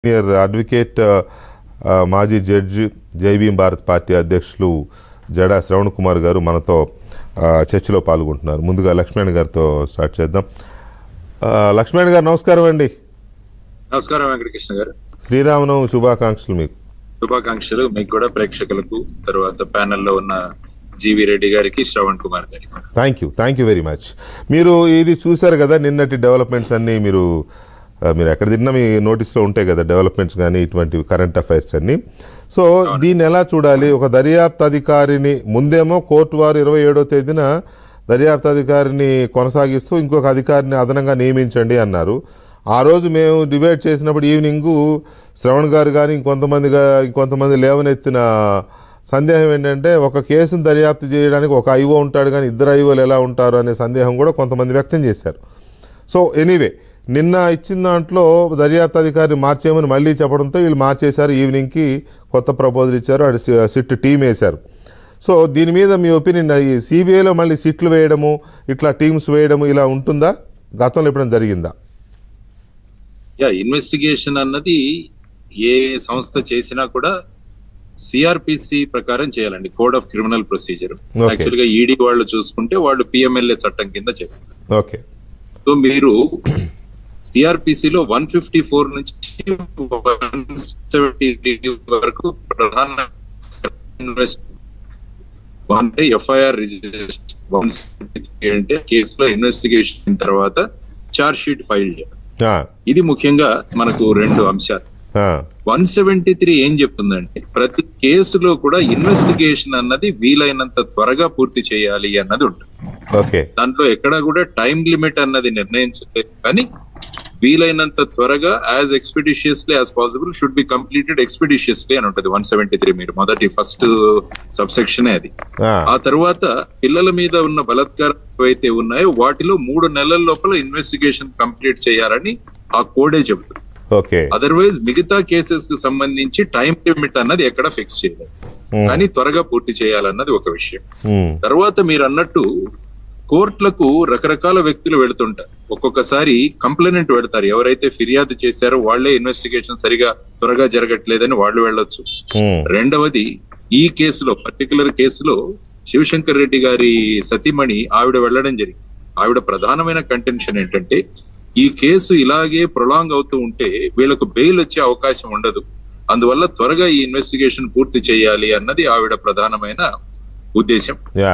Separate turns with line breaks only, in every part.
Senior advocate ఆ, మాజీ judge Jai Bhim Bharat party అధ్యక్షులు జడా శ్రవణ్ కుమార్ గారు మనతో ఆ, చర్చలో పాల్గొంటున్నారు ముందుగా లక్ష్మణ్ గారితో స్టార్ట్ చేద్దాం ఆ, లక్ష్మణ్ గారు నమస్కారం అండి
నమస్కారం వెంకటకృష్ణ గారు
శ్రీరామనవమి శుభాకాంక్షలు మీకు
శుభాకాంక్షలు మీకు కూడా ప్రేక్షకులకు తర్వాత ప్యానెల్లో ఉన్న జీవి రెడ్డి గారికి శ్రవణ్ కుమార్ గారికి
thank you thank you very much మీరు ఇది చూశారు కదా నిన్నటి డెవలప్మెంట్స్ అన్నీ మీరు ఆ, మీరు ఎక్కడ తిన్నా మీ నోటీస్లో ఉంటాయి కదా డెవలప్మెంట్స్ కానీ ఇటువంటి కరెంట్ అఫైర్స్ అన్నీ సో దీన్ని ఎలా చూడాలి ఒక దర్యాప్తు అధికారిని ముందేమో కోర్టు వారు ఇరవై ఏడో తేదీన దర్యాప్తు అధికారిని కొనసాగిస్తూ ఇంకొక అధికారిని అదనంగా నియమించండి అన్నారు ఆ రోజు మేము డిబేట్ చేసినప్పుడు ఈవినింగ్ శ్రవణ్ గారు కానీ ఇంకొంతమందిగా ఇంకొంతమంది లేవనెత్తిన సందేహం ఏంటంటే ఒక కేసును దర్యాప్తు చేయడానికి ఒక ఐఓ ఉంటాడు కానీ ఇద్దరు ఐఓలు ఎలా ఉంటారు అనే సందేహం కూడా కొంతమంది వ్యక్తం చేశారు సో ఎనీవే నిన్న ఇచ్చిన దాంట్లో దర్యాప్తు అధికారిని మార్చేయమని మళ్ళీ చెప్పడంతో వీళ్ళు మార్చేశారు ఈవినింగ్కి కొత్త ప్రపోజల్ ఇచ్చారు అటు సి- సిట్ టీం వేశారు సో దీని మీద మీ ఒపీనియన్ ఈ సిబిఐలో మళ్ళీ సిట్లు వేయడము ఇట్లా టీమ్స్ వేయడము ఇలా ఉంటుందా గతంలో ఎప్పుడైనా జరిగిందా
యా ఇన్వెస్టిగేషన్ అన్నది ఏ సంస్థ చేసినా కూడా సిఆర్పిసి ప్రకారం చేయాలండి code of criminal procedure
Okay.
Actual గా ఈడీ వాళ్ళు చూసుకుంటే వాళ్ళు పిఎంఎల్ఏ చట్టం కింద చేస్తారు
ఓకే
సో మీరు సిఆర్పిసి లో వన్ ఫిఫ్టీ ఫోర్ నుంచి వన్ సెవెంటీ వరకు ప్రధాన ఇన్వెస్ట్ అంటే ఎఫ్ఐఆర్ రిజిస్టర్ వన్ అంటే కేసులో ఇన్వెస్టిగేషన్ తర్వాత చార్జ్ షీట్ ఫైల్ చేయాలి
ఆ,
ఇది ముఖ్యంగా మనకు రెండు అంశాలు
ఆ,
వన్ సెవెంటీ త్రీ ఏం చెప్తుందంటే ప్రతి కేసులో కూడా ఇన్వెస్టిగేషన్ అన్నది వీలైనంత త్వరగా పూర్తి చేయాలి అన్నది ఉంటుంది
ఓకే
దాంట్లో ఎక్కడా కూడా టైం లిమిట్ అన్నది నిర్ణయించలేదు కానీ వీలైనంత త్వరగా as expeditiously as possible should be completed expeditiously అని ఉంటుంది వన్ సెవెంటీ త్రీ మీరు మొదటి ఫస్ట్ సబ్సెక్షన్ అది
ఆ,
ఆ తర్వాత పిల్లల మీద ఉన్న బలాత్కారం ఏవైతే ఉన్నాయో వాటిలో మూడు నెలల లోపల ఇన్వెస్టిగేషన్ కంప్లీట్ చేయాలని ఆ కోడే చెబుతుంది
ఓకే
అదర్వైజ్ మిగతా కేసెస్ కి సంబంధించి టైం లిమిట్ అన్నది ఎక్కడ ఫిక్స్ చేయలేదు
ఉమ్,
కానీ త్వరగా పూర్తి చేయాలన్నది ఒక విషయం
ఉమ్,
తర్వాత మీరు అన్నట్టు కోర్టులకు రకరకాల వ్యక్తులు వెళుతుంటారు ఒక్కొక్కసారి కంప్లైనెంట్ పెడతారు ఎవరైతే ఫిర్యాదు చేశారో వాళ్లే ఇన్వెస్టిగేషన్ సరిగా త్వరగా జరగట్లేదని వాళ్ళు వెళ్ళొచ్చు
ఉమ్,
రెండవది ఈ కేసులో పర్టికులర్ కేసులో శివశంకర్ రెడ్డి గారి సతీమణి ఆవిడ వెళ్ళడం జరిగింది ఆవిడ ప్రధానమైన కంటెన్షన్ ఏంటంటే ఈ కేసు ఇలాగే ప్రొలాంగ్ అవుతూ ఉంటే వీళ్ళకు బెయిల్ వచ్చే అవకాశం ఉండదు అందువల్ల త్వరగా ఈ ఇన్వెస్టిగేషన్ పూర్తి చేయాలి అన్నది ఆవిడ ప్రధానమైన ఉద్దేశం
యా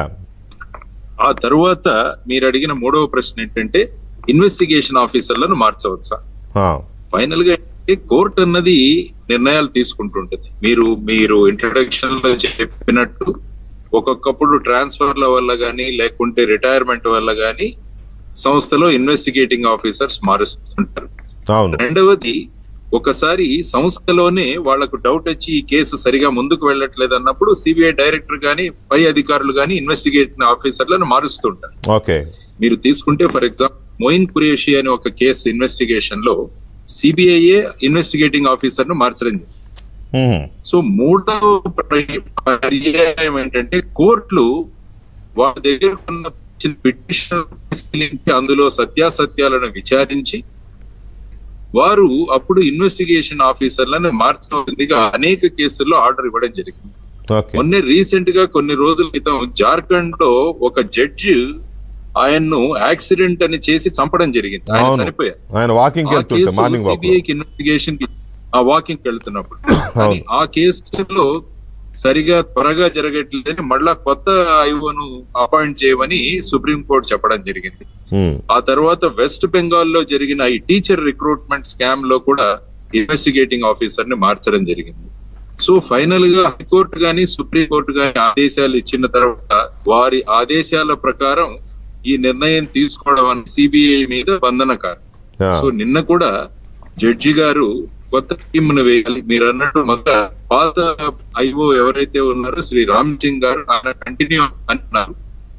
ఆ తరువాత మీరు అడిగిన మూడవ ప్రశ్న ఏంటంటే ఇన్వెస్టిగేషన్ ఆఫీసర్లను మార్చవచ్చా
ఆ,
ఫైనల్ గా ఏంటంటే కోర్టు అన్నది నిర్ణయాలు తీసుకుంటుంటుంది మీరు మీరు ఇంట్రడక్షన్ లో చెప్పినట్టు ఒక్కొక్కప్పుడు ట్రాన్స్ఫర్ల వల్ల గానీ లేకుంటే రిటైర్మెంట్ వల్ల గానీ సంస్థలో ఇన్వెస్టిగేటింగ్ ఆఫీసర్స్ మారుస్తుంటారు
అవును
రెండవది ఒకసారి సంస్థలోనే వాళ్లకు డౌట్ వచ్చి ఈ కేసు సరిగా ముందుకు వెళ్ళట్లేదు అన్నప్పుడు సిబిఐ డైరెక్టర్ గానీ పై అధికారులు గానీ ఇన్వెస్టిగేటింగ్ ఆఫీసర్లను మారుస్తుంటారు
ఓకే
మీరు తీసుకుంటే ఫర్ ఎగ్జాంపుల్ మోయిన్ కురేషి అనే ఒక కేసు ఇన్వెస్టిగేషన్ లో సిబిఐఏ ఇన్వెస్టిగేటింగ్ ఆఫీసర్ ను మార్చడం జరిగింది.
ఉమ్,
సో మూడవ పర్య- పర్యాయం ఏంటంటే కోర్టులు వాళ్ళ దగ్గర ఉన్న పిటిషన్ పరిశీలించి అందులో సత్యాసత్యాలను విచారించి వారు అప్పుడు ఇన్వెస్టిగేషన్ ఆఫీసర్లను మార్చవలసిందిగా అనేక కేసుల్లో ఆర్డర్ ఇవ్వడం జరిగింది
ఓకే
మొన్న రీసెంట్ గా కొన్ని రోజుల క్రితం జార్ఖండ్ లో ఒక జడ్జి ఆయన్ను యాక్సిడెంట్ అని చేసి చంపడం జరిగింది ఆయన
అవును.
చనిపోయారు
ఆయన వాకింగ్కి
ఆ
వెళ్తుంటే
కేసు
మార్నింగ్ వాక్
సిబిఐకి ఇన్వెస్టిగేషన్ కి ఆ వాకింగ్ వెళ్తున్నప్పుడు కానీ ఆ కేసులో సరిగా త్వరగా జరగట్లేదని మళ్ళా కొత్త ఐఓను అపాయింట్ చేయమని సుప్రీం కోర్టు చెప్పడం జరిగింది ఆ తర్వాత వెస్ట్ బెంగాల్ లో జరిగిన ఈ టీచర్ రిక్రూట్మెంట్ స్కామ్ లో కూడా ఇన్వెస్టిగేటింగ్ ఆఫీసర్ ని మార్చడం జరిగింది సో ఫైనల్ గా హైకోర్టు గాని సుప్రీం కోర్టు గాని ఆదేశాలు ఇచ్చిన తర్వాత వారి ఆదేశాల ప్రకారం ఈ నిర్ణయం తీసుకోవడం అనేది సిబిఐ మీద బంధనకారం సో నిన్న కూడా జడ్జి గారు కొత్త టీమ్ ను వేయాలి మీరు అన్నట్టు మొదట పాత ఐఓ ఎవరైతే ఉన్నారో శ్రీ రామ్ సింగ్ గారు ఆయన కంటిన్యూ అంటున్నారు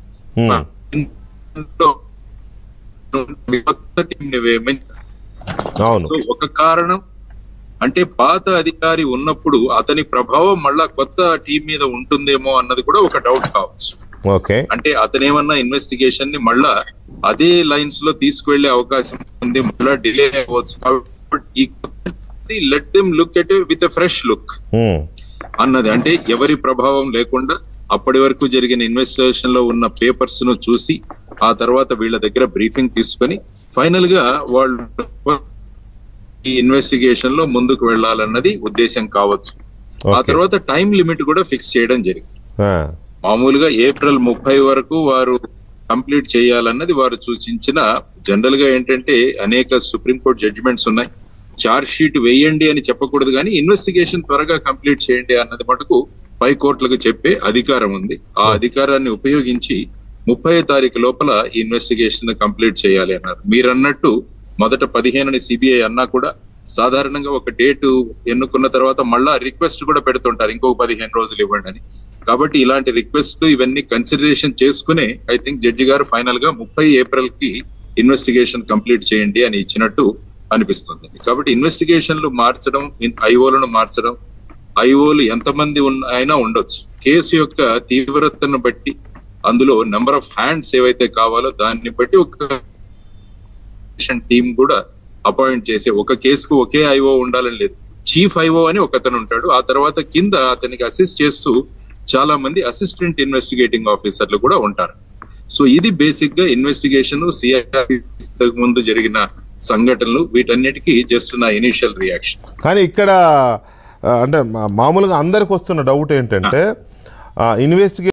కొత్త టీం ని వేయమని
అవును
సో ఒక కారణం అంటే పాత అధికారి ఉన్నప్పుడు అతని ప్రభావం మళ్ళా కొత్త టీం మీద ఉంటుందేమో అన్నది కూడా ఒక డౌట్ కావచ్చు
ఓకే
అంటే అతనేమన్నా ఇన్వెస్టిగేషన్ ని మళ్ళా అదే లైన్స్ లో తీసుకువెళ్లే అవకాశం ఉంది మళ్ళా డిలే అవ్వచ్చు కాబట్టి ఈ let them look at with a fresh look
um,
అన్నది అంటే ఎవరి ప్రభావం లేకుండా అప్పటి వరకు జరిగిన ఇన్వెస్టిగేషన్ లో ఉన్న పేపర్స్ ను చూసి ఆ తర్వాత వీళ్ళ దగ్గర బ్రీఫింగ్ తీసుకొని ఫైనల్ గా వాళ్ళు ఈ ఇన్వెస్టిగేషన్ లో ముందుకు వెళ్ళాలన్నది ఉద్దేశం కావచ్చు ఆ
ఓకే
తర్వాత టైం లిమిట్ కూడా ఫిక్స్ చేయడం జరిగింది
ఆ,
మామూలుగా ఏప్రిల్ ముప్పై వరకు వారు కంప్లీట్ చేయాలన్నది వారు సూచించిన జనరల్ గా ఏంటంటే అనేక సుప్రీంకోర్టు జడ్జిమెంట్స్ ఉన్నాయి చార్జ్ షీట్ వేయండి అని చెప్పకూడదు కానీ ఇన్వెస్టిగేషన్ త్వరగా కంప్లీట్ చేయండి అన్నది మటుకు పై కోర్టులకు చెప్పే అధికారం ఉంది ఆ అధికారాన్ని ఉపయోగించి ముప్పై తారీఖు లోపల ఈ ఇన్వెస్టిగేషన్ కంప్లీట్ చేయాలి అన్నారు మీరు అన్నట్టు మొదట పదిహేనని సిబిఐ అన్నా కూడా సాధారణంగా ఒక డేటు ఎన్నుకున్న తర్వాత మళ్ళా రిక్వెస్ట్ కూడా పెడుతుంటారు ఇంకొక పదిహేను రోజులు ఇవ్వండి అని కాబట్టి ఇలాంటి రిక్వెస్ట్ ఇవన్నీ కన్సిడరేషన్ చేసుకునే I think judge garu final గా ముప్పై ఏప్రిల్ కి ఇన్వెస్టిగేషన్ కంప్లీట్ చేయండి అని ఇచ్చినట్టు అనిపిస్తుంది కాబట్టి ఇన్వెస్టిగేషన్లు మార్చడం ఐఓలను మార్చడం ఐఓలు ఎంతమంది ఉన్న అయినా ఉండొచ్చు కేసు యొక్క తీవ్రతను బట్టి అందులో నెంబర్ ఆఫ్ హ్యాండ్స్ ఏవైతే కావాలో దాన్ని బట్టి ఒక టీం కూడా అపాయింట్ చేసి ఒక కేసుకు ఒకే ఐఓ ఉండాలని లేదు చీఫ్ ఐఓ అని ఒకతను ఉంటాడు ఆ తర్వాత కింద అతనికి అసిస్ట్ చేస్తూ చాలా మంది అసిస్టెంట్ ఇన్వెస్టిగేటింగ్ ఆఫీసర్లు కూడా ఉంటారు సో ఇది బేసిక్ గా ఇన్వెస్టిగేషన్ సిఐఆర్ ముందు జరిగిన సంఘటనలు వీటన్నిటికీ జస్ట్ నా ఇనిషియల్ రియాక్షన్
కానీ ఇక్కడ ఆ, అంటే మా- మామూలుగా అందరికి వస్తున్న డౌట్ ఏంటంటే ఇన్వెస్టిగే